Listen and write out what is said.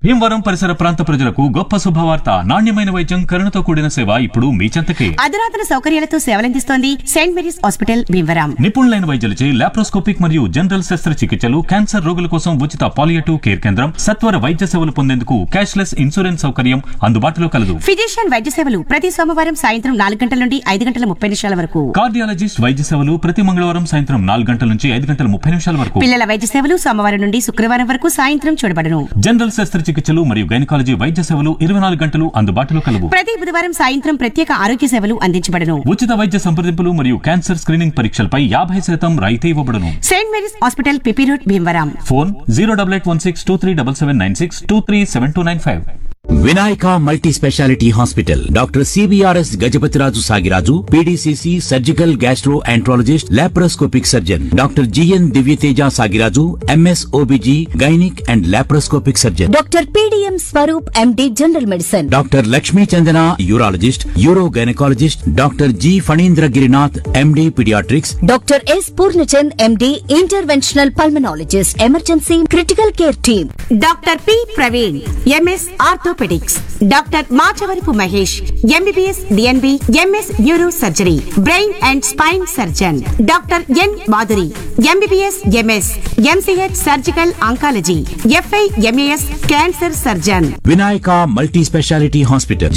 భీమవరం పరిసర ప్రాంత ప్రజలకు గొప్ప శుభవార్త నాణ్యమైన వైద్యం కరుణతో కూడిన సేవ ఇప్పుడు మీ చెంతకే అధునాతన సౌకర్యాలతో సేవలందిస్తోంది సెయింట్ మేరీస్ హాస్పిటల్ భీమవరం నిపుణులైన వైద్యులచే లాప్రోస్కోపిక్ మరియు జనరల్ శస్త్రచికిత్సలు క్యాన్సర్ రోగుల కోసం ఉచిత పాలియేటివ్ కేర్ కేంద్రం సత్వర వైద్య సేవలు పొందేందుకు క్యాష్లెస్ ఇన్సూరెన్స్ సౌకర్యం అందుబాటులో కలదు ఫిజిషియన్ వైద్య సేవలు ప్రతి సోమవారం సాయంత్రం నాలుగు గంటల నుండి ఐదు గంటల ముప్పై నిమిషాల వరకు కార్డియాలజిస్ట్ వైద్య సేవలు ప్రతి మంగళవారం సాయంత్రం నాలుగు గంటల నుంచి ఐదు గంటల ముప్పై నిమిషాల వరకు పిల్లల వైద్య సేవలు సోమవారం నుండి శుక్రవారం వరకు సాయంత్రం చూడబడును జనరల్ శస్త్రచికిత్సలు మరియు గైనకాలజీ వైద్య సేవలు ఇరవై నాలుగు గంటలు అందుబాటులో కలవు ప్రతి బుధవారం సాయంత్రం ప్రత్యేక ఆరోగ్య సేవలు అందించబడును ఉచిత వైద్య సంప్రదింపులు మరియు క్యాన్సర్ స్క్రీనింగ్ పరీక్షలపై యాభై శాతం రాయితీ ఇవ్వబడును saint Mary's hospital PP road Bhimavaram phone zero double eight one six two three double seven nine six two three seven two nine five Vinayaka multi speciality hospital doctor CBRS Gajapathiraju Sagiraju PDCC surgical gastroenterologist laparoscopic surgeon doctor GN Divyateja Sagiraju MS OBG gynaec and laparoscopic surgeon doctor PDM Swaroop MD general medicine doctor Lakshmi Chandana urologist uro gynaecologist doctor G Phanindra Girinath MD paediatrics doctor S Purnachand MD interventional pulmonologist emergency critical care team doctor P Praveen MS orthopaedics doctor Machavarapu Mahesh MBBS DNB MS neuro surgery brain and spine surgeon doctor N Madhuri MBBS MS MCH surgical oncology FI MAS cancer surgeon Vinayaka multi speciality hospital